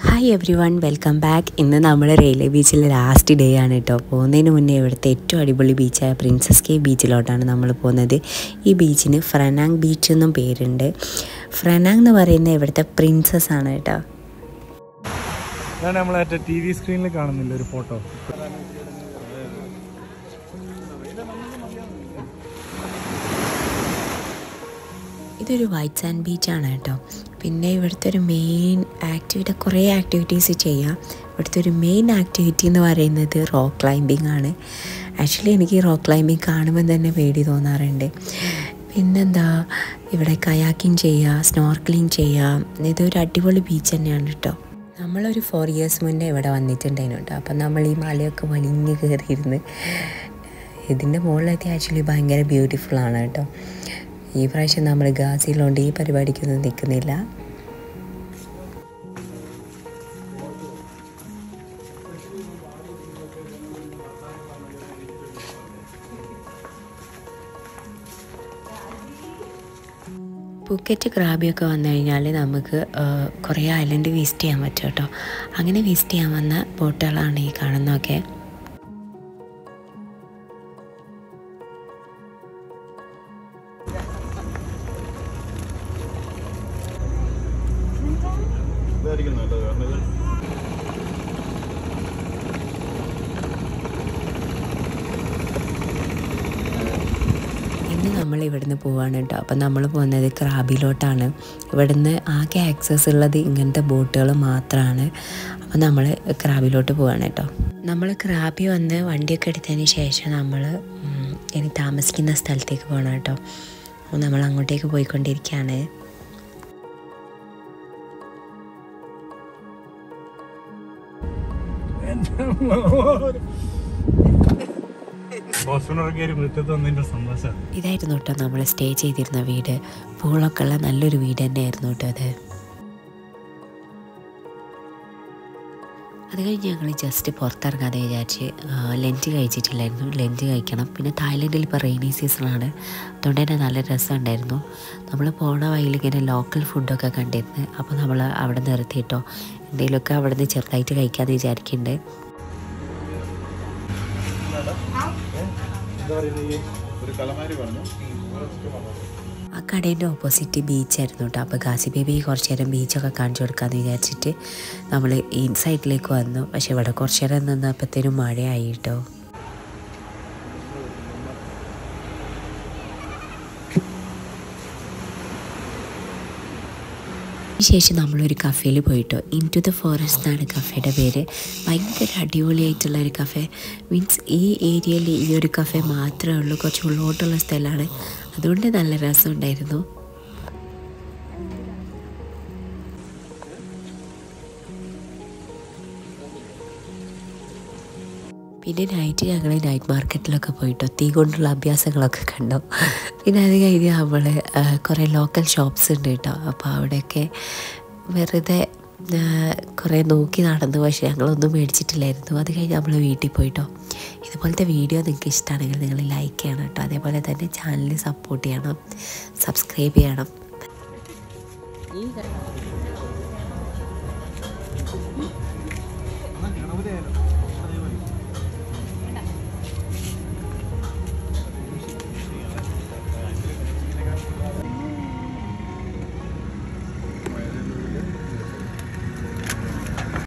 hi everyone welcome back ഇന്ന് നമ്മൾ railway ബീച്ചിലെ ലാസ്റ്റ് ഡേ ആണ് കേട്ടോ പോകുന്നതിന് മുന്നേ ഇവിടുത്തെ ഏറ്റവും അടിപൊളി ബീച്ചായ പ്രിൻസസ് കേ ബീച്ചിലോട്ടാണ് നമ്മൾ പോകുന്നത് ഈ ബീച്ചിന് ഫ്രനാങ് ബീച്ച് എന്നും പേരുണ്ട് ഫ്രനാങ് എന്ന് പറയുന്നത് ഇവിടുത്തെ പ്രിൻസസ് ആണ് കേട്ടോ അതാണ് നമ്മൾ മറ്റേ ടി വി സ്ക്രീനിൽ കാണുന്നില്ല ഒരു ഫോട്ടോ ഇതൊരു വൈറ്റ് സാൻഡ് ബീച്ചാണ് കേട്ടോ പിന്നെ ഇവിടുത്തെ ഒരു മെയിൻ ആക്ടിവിറ്റി കുറേ ആക്ടിവിറ്റീസ് ചെയ്യാം ഇവിടുത്തെ ഒരു മെയിൻ ആക്ടിവിറ്റി എന്ന് പറയുന്നത് റോക്ക് ക്ലൈമ്പിംഗ് ആണ് ആക്ച്വലി എനിക്ക് റോക്ക് ക്ലൈമ്പിംഗ് കാണുമ്പോൾ തന്നെ പേടി തോന്നാറുണ്ട് പിന്നെന്താ ഇവിടെ കയാക്കിങ് ചെയ്യുക സ്നോർക്കലിംഗ് ചെയ്യാം ഇതൊരു അടിപൊളി ബീച്ച് തന്നെയാണ് കേട്ടോ നമ്മളൊരു ഫോർ ഇയേഴ്സ് മുന്നേ ഇവിടെ വന്നിട്ടുണ്ടായിരുന്നു കേട്ടോ അപ്പം നമ്മൾ ഈ മലയൊക്കെ വലിഞ്ഞ് കയറിയിരുന്ന് ഇതിൻ്റെ മുകളിലെത്തി ആക്ച്വലി ഭയങ്കര ബ്യൂട്ടിഫുൾ ആണ് കേട്ടോ ഈ പ്രാവശ്യം നമ്മൾ ഗാസിയിലുണ്ട് ഈ പരിപാടിക്കൊന്നും നിൽക്കുന്നില്ല പൂക്കറ്റ് ക്രാബിയൊക്കെ വന്നു കഴിഞ്ഞാൽ നമുക്ക് കുറേ ഐലൻഡ് വിസിറ്റ് ചെയ്യാൻ പറ്റും കേട്ടോ അങ്ങനെ വിസിറ്റ് ചെയ്യാൻ വന്ന ബോട്ടുകളാണ് ഈ കാണുന്നതൊക്കെ ഇന്ന് നമ്മൾ ഇവിടുന്ന് പോവാണ് കേട്ടോ അപ്പം നമ്മൾ പോകുന്നത് ക്രാബിലോട്ടാണ് ഇവിടുന്ന് ആകെ ആക്സസ് ഉള്ളത് ഇങ്ങനത്തെ ബോട്ടുകൾ മാത്രമാണ് അപ്പം നമ്മൾ ക്രാബിലോട്ട് പോവാണ് കേട്ടോ നമ്മൾ ക്രാബി വന്ന് വണ്ടിയൊക്കെ എടുത്തതിന് ശേഷം നമ്മൾ ഇനി താമസിക്കുന്ന സ്ഥലത്തേക്ക് പോകണം കേട്ടോ അപ്പോൾ നമ്മൾ അങ്ങോട്ടേക്ക് പോയിക്കൊണ്ടിരിക്കുകയാണ് ബോസിനൊക്കെ ഒരു മുറ്റത്ത് വന്നതിന്റെ സന്തോഷം ഇതായിരുന്നു കേട്ടോ നമ്മൾ സ്റ്റേ ചെയ്തിരുന്ന വീട് പൂളൊക്കെ ഉള്ള നല്ലൊരു വീട് തന്നെയായിരുന്നു കേട്ടോ അത് അത് കഴിഞ്ഞ് ഞങ്ങൾ ജസ്റ്റ് പുറത്തിറങ്ങാതെ വിചാരിച്ച് ലഞ്ച് കഴിച്ചിട്ടില്ലായിരുന്നു ലഞ്ച് കഴിക്കണം പിന്നെ തായ്ലൻഡിൽ ഇപ്പോൾ റെയിനി സീസണാണ് അതുകൊണ്ട് തന്നെ നല്ല രസമുണ്ടായിരുന്നു നമ്മൾ പോണ വഴിയിൽ ഇങ്ങനെ ലോക്കൽ ഫുഡൊക്കെ കണ്ടിരുന്നു അപ്പോൾ നമ്മൾ അവിടെ നിർത്തിയിട്ടോ എന്തെങ്കിലുമൊക്കെ അവിടെ നിന്ന് ചെറുതായിട്ട് കഴിക്കാമെന്ന് വിചാരിക്കുന്നുണ്ട് ഒരു കലമാരി പറഞ്ഞു ആ കടേൻ്റെ ഓപ്പോസിറ്റ് ബീച്ചായിരുന്നു കേട്ടോ അപ്പോൾ ഗാസി ബേബി കുറച്ച് നേരം ബീച്ചൊക്കെ കാണിച്ചു കൊടുക്കാമെന്ന് വിചാരിച്ചിട്ട് നമ്മൾ ഇൻസൈഡിലേക്ക് വന്നു പക്ഷെ ഇവിടെ കുറച്ച് നേരം നിന്നപ്പോഴത്തേനും മഴയായി കേട്ടോ ശേഷം നമ്മളൊരു കഫേയിൽ പോയിട്ടോ ഇൻ ടു ദ ഫോറസ്റ്റ് എന്നാണ് കഫേയുടെ പേര് ഭയങ്കര അടിപൊളിയായിട്ടുള്ള ഒരു കഫേ മീൻസ് ഈ ഏരിയയിൽ ഈ ഒരു കഫേ മാത്രമേ ഉള്ളൂ കുറച്ച് ഉള്ളോട്ടുള്ള സ്ഥലമാണ് അതുകൊണ്ട് നല്ല രസമുണ്ടായിരുന്നു പിന്നെ നൈറ്റ് ഞങ്ങൾ നൈറ്റ് മാർക്കറ്റിലൊക്കെ പോയിട്ടോ തീ കൊണ്ടുള്ള അഭ്യാസങ്ങളൊക്കെ കണ്ടു പിന്നെ അത് കഴിഞ്ഞ് നമ്മൾ കുറേ ലോക്കൽ ഷോപ്സ് ഉണ്ട് കേട്ടോ അപ്പോൾ അവിടെയൊക്കെ വെറുതെ കുറേ നോക്കി നടന്നു പക്ഷേ ഞങ്ങളൊന്നും മേടിച്ചിട്ടില്ലായിരുന്നു അത് കഴിഞ്ഞ് നമ്മൾ വീട്ടിൽ പോയിട്ടോ ഇതുപോലത്തെ വീഡിയോ നിങ്ങൾക്ക് ഇഷ്ടമാണെങ്കിൽ നിങ്ങൾ ലൈക്ക് ചെയ്യണം കേട്ടോ അതേപോലെ തന്നെ ചാനൽ സപ്പോർട്ട് ചെയ്യണം സബ്സ്ക്രൈബ് ചെയ്യണം ഗണപതി